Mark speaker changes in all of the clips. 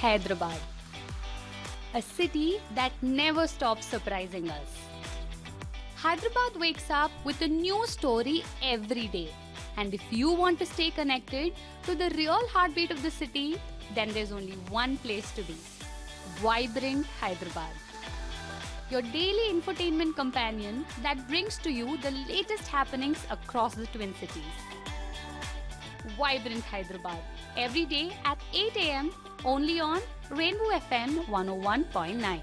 Speaker 1: Hyderabad, a city that never stops surprising us. Hyderabad wakes up with a new story every day. And if you want to stay connected to the real heartbeat of the city, then there's only one place to be Vibrant Hyderabad. Your daily infotainment companion that brings to you the latest happenings across the Twin Cities. Vibrant Hyderabad, every day at 8 am, only on Rainbow FM 101.9.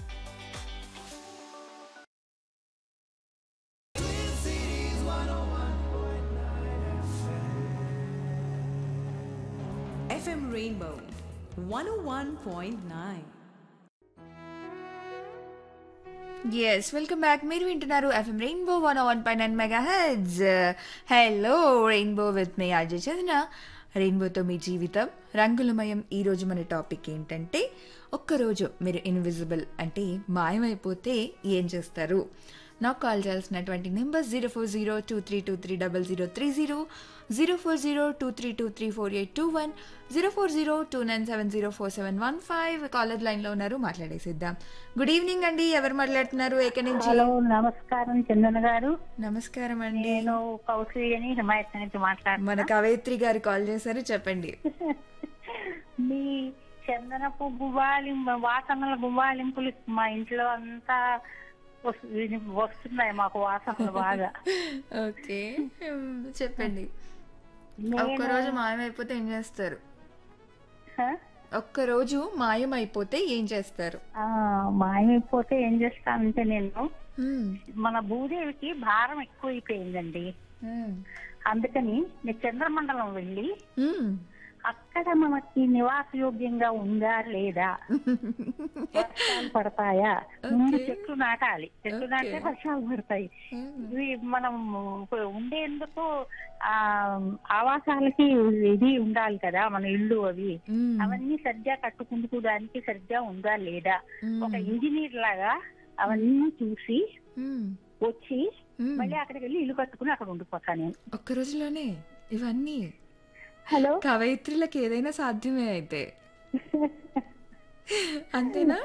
Speaker 2: FM Rainbow 101.9.
Speaker 3: Yes welcome back మీరు వింటున్నారు FM Rainbow one one పై nine mega hertz hello Rainbow with మీ అజయ్ చదిన రెయిన్బోతో మీ జీవితం రంగులమయం ఈరోజు మన టాపిక్ ఏంటంటే ఒక్కరోజు మీరు ఇన్విజిబుల్ అంటే మాయమైపోతే ఏం చేస్తారు నాకు కాల్ చేయాల్సినటువంటి number zero four zero two three two three double zero three zero zero four zero two three two three four eight two one zero four zero two nine seven zero four seven one five caller లైన్లో ఉన్నారు మాట్లాడేసిద్దాం good evening అండి ఎవరు మాట్లాడుతున్నారు ఎక్కడి నుంచి
Speaker 4: hello నమస్కారం చందన గారు
Speaker 3: నమస్కారం అండి
Speaker 4: నేను కౌశల్యని హిమాయత్ నుంచి
Speaker 3: మన
Speaker 4: మాట్లాడుతున్నా
Speaker 3: కవయిత్రి గారు కాల్ చేశారు చెప్పండి
Speaker 4: మీ చందనపు గుబాలింపు వాసనల గుబాలింపులు మా ఇంట్లో అంతా వస్తు- విని- వస్తున్నాయి మాకు వాసనలు బాగా
Speaker 3: ఓకే మ్, చెప్పండి
Speaker 4: నేను
Speaker 3: ఒక్కరోజు మాయమైపోతే ఏం చేస్తారు
Speaker 4: హ?
Speaker 3: ఒక్కరోజు మాయమైపోతే ఏం చేస్తారు
Speaker 4: ఆ, మాయమైపోతే ఏం చేస్తానంటే నేను
Speaker 3: మ్,
Speaker 4: మన భూదేవికి భారం ఎక్కువైపోయిందండి
Speaker 3: మ్,
Speaker 4: అందుకని నేను చంద్రమండలం వెళ్ళి
Speaker 3: మ్.
Speaker 4: అక్కడ మనకి నివాసయోగ్యంగా ఉందా లేదా వర్షాలు పడతాయా ముందు చెట్లు నాటాలి చెట్లు
Speaker 3: Okay.
Speaker 4: నాటితే వర్షాలు పడతాయి ఇవి మనం ఉండేందుకు ఆ ఆవాసాలకి ఇది ఉండాలి కదా మన ఇల్లు అవి
Speaker 3: మ్,
Speaker 4: అవన్నీ సరిగ్గా కట్టుకుందుకు దానికి సరిగ్గా ఉందా లేదా
Speaker 3: మ్,
Speaker 4: ఒక ఇంజనీర్ లాగా అవన్నీ చూసి
Speaker 3: మ్,
Speaker 4: వచ్చి
Speaker 3: మ్.
Speaker 4: మళ్ళీ అక్కడికి వెళ్ళి ఇల్లు కట్టుకుని అక్కడ ఉండిపోతాను నేను
Speaker 3: ఒక్క రోజులోనే ఇవన్నీ
Speaker 4: హలో
Speaker 3: కవయిత్రులకు ఏదైనా సాధ్యమే అయితే అంతేనా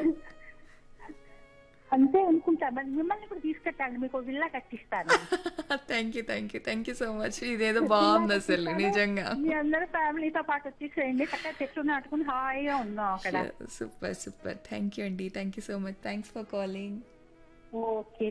Speaker 4: అంతే అనుకుంటా మరి మిమ్మల్ని కూడా తీసుకెళ్ళండి మీకు విల్లా కట్టిస్తాను
Speaker 3: thank you thank you thank you so much ఇదేదో బాగుంది అసలు నిజంగా
Speaker 4: మీ అందరూ ఫ్యామిలీతో పాటు వచ్చేసేయండి చక్కగా చెట్లు నాటుకుని హాయిగా ఉందాం అక్కడ
Speaker 3: సూపర్ సూపర్ థ్యాంక్ యూ అండి thank you so much thanks for calling
Speaker 4: okay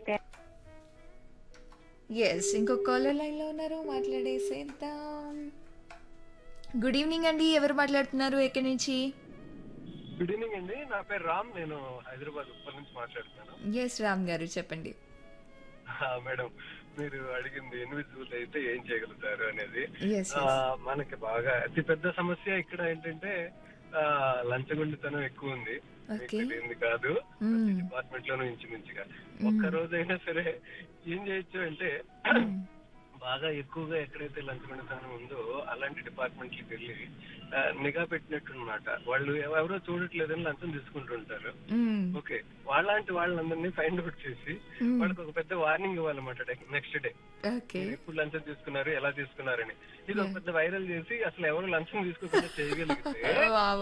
Speaker 3: yes ఇంకొక కాలర్ లైన్లో ఉన్నారు మాట్లాడేసేద్దాం గుడ్ ఈవినింగ్ అండి ఎవరు మాట్లాడుతున్నారు ఎక్కడి నుంచి
Speaker 5: గుడ్ ఈవినింగ్ అండి నా పేరు రామ్ నేను హైదరాబాద్ ఉప్పల్ నుంచి మాట్లాడుతున్నాను
Speaker 3: ఎస్ రామ్ గారు చెప్పండి
Speaker 5: ఆ, మేడం మీరు అడిగింది ఇన్విజిబుల్ అయితే ఏం చేయగలుగుతారు అనేది
Speaker 3: ఎస్
Speaker 5: ఆ, మనకి బాగా అతి పెద్ద సమస్య ఇక్కడ ఏంటంటే ఆ, లంచగొండితనం ఎక్కువ ఉంది మీకు
Speaker 3: Okay.
Speaker 5: తెలియంది కాదు
Speaker 3: మ్మ్.
Speaker 5: డిపార్ట్మెంట్ లోనూ ఇంచుమించుగా ఒక్క రోజైనా సరే ఏం చేయొచ్చు అంటే బాగా ఎక్కువగా ఎక్కడైతే లంచగొండితనం ఉందో అలాంటి డిపార్ట్మెంట్లకి వెళ్ళి ఆ, నిఘా పెట్టినట్టు అనమాట వాళ్ళు ఎవరో చూడట్లేదని లంచం తీసుకుంటుంటారు ఓకే వాళ్ళంటి వాళ్ళందరినీ ఫైండ్ అవుట్ చేసి వాళ్ళకి ఒక పెద్ద వార్నింగ్ ఇవ్వాలన్నమాట నెక్స్ట్ డే
Speaker 3: ఓకే
Speaker 5: ఎప్పుడు లంచం తీసుకున్నారు ఎలా తీసుకున్నారని ఇది ఒక పెద్ద వైరల్ చేసి అసలు ఎవరు లంచం తీసుకోకుండా చేయగలిగితే